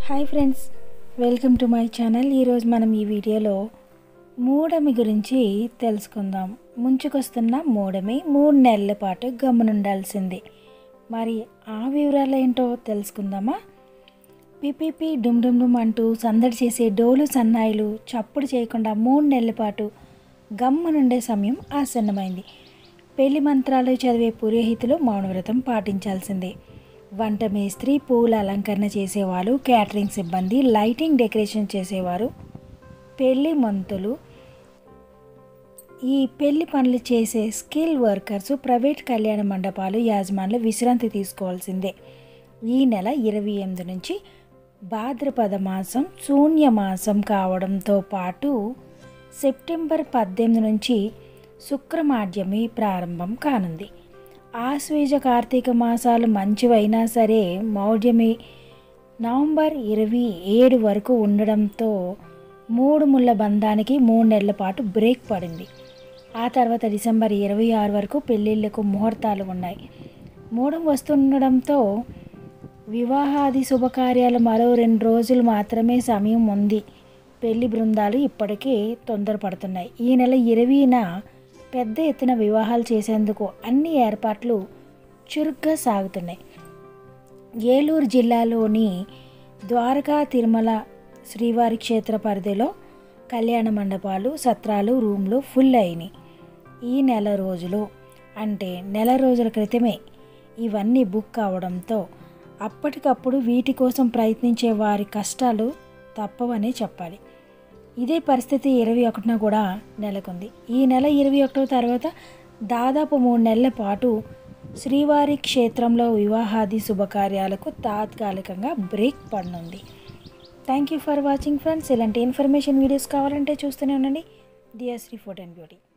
hi friends welcome to my channel ఈరోజు మనం ఈ వీడియోలో మూడమి గురించి తెలుసుకుందాం ముంచుకొస్తున్న మూడమి మూడు నెలల పాటు గమ్మునుండాల్సింది మరి ఆ వివరాలు ఏంటో తెలుసుకుందామా పిపిపి డుమ్ డుమ్ డుమ్ అంటూ సందడి చేసే డోలు సన్నాయిలు చప్పుడు చేయకుండా మూడు నెలల పాటు గమ్మునుండే సమయం ఆసన్నమైంది పెళ్లి మంత్రాలు చదివే పురోహితులు మౌనవ్రతం పాటించాల్సిందే వంట మేస్త్రి పూల అలంకరణ చేసేవాళ్ళు క్యాటరింగ్ సిబ్బంది లైటింగ్ డెకరేషన్ చేసేవారు పెళ్లి మంతులు ఈ పెళ్లి పనులు చేసే స్కిల్ వర్కర్స్ ప్రైవేట్ కళ్యాణ మండపాలు యాజమానులు విశ్రాంతి తీసుకోవాల్సిందే ఈ నెల ఇరవై ఎనిమిది నుంచి భాద్రపద మాసం శూన్య మాసం కావడంతో పాటు సెప్టెంబర్ పద్దెనిమిది నుంచి శుక్రమాధ్యమి ప్రారంభం కానుంది ఆశ్వేజ కార్తీక మాసాలు మంచివైనా సరే మౌఢ్యమి నవంబర్ ఇరవై ఏడు వరకు ఉండడంతో మూడు ముళ్ళ బంధానికి మూడు నెలల పాటు బ్రేక్ పడింది ఆ తర్వాత డిసెంబర్ ఇరవై ఆరు వరకు పెళ్ళిళ్ళకు ముహూర్తాలు ఉన్నాయి మూడం వస్తుండడంతో వివాహాది శుభకార్యాలు మరో రెండు రోజులు మాత్రమే సమయం ఉంది పెళ్లి బృందాలు ఇప్పటికే తొందరపడుతున్నాయి ఈ నెల ఇరవైన పెద్ద ఎత్తున వివాహాలు చేసేందుకు అన్ని ఏర్పాట్లు చురుగ్గా సాగుతున్నాయి ఏలూరు జిల్లాలోని ద్వారకా తిరుమల శ్రీవారి క్షేత్ర పరిధిలో కళ్యాణ మండపాలు సత్రాలు రూమ్లు ఫుల్ అయినాయి ఈ నెల రోజులు అంటే నెల రోజుల క్రితమే ఇవన్నీ బుక్ కావడంతో అప్పటికప్పుడు వీటి కోసం ప్రయత్నించే వారి కష్టాలు తప్పవనే చెప్పాలి ఇదే పరిస్థితి ఇరవై ఒకటిన కూడా నెలకొంది ఈ నెల ఇరవై ఒకటో తర్వాత దాదాపు మూడు నెలల పాటు శ్రీవారి క్షేత్రంలో వివాహాది శుభకార్యాలకు తాత్కాలికంగా బ్రేక్ పడనుంది thank you for watching friends ఇలాంటి ఇన్ఫర్మేషన్ వీడియోస్ కావాలంటే చూస్తూనే ఉండండి Diya Sri fort and beauty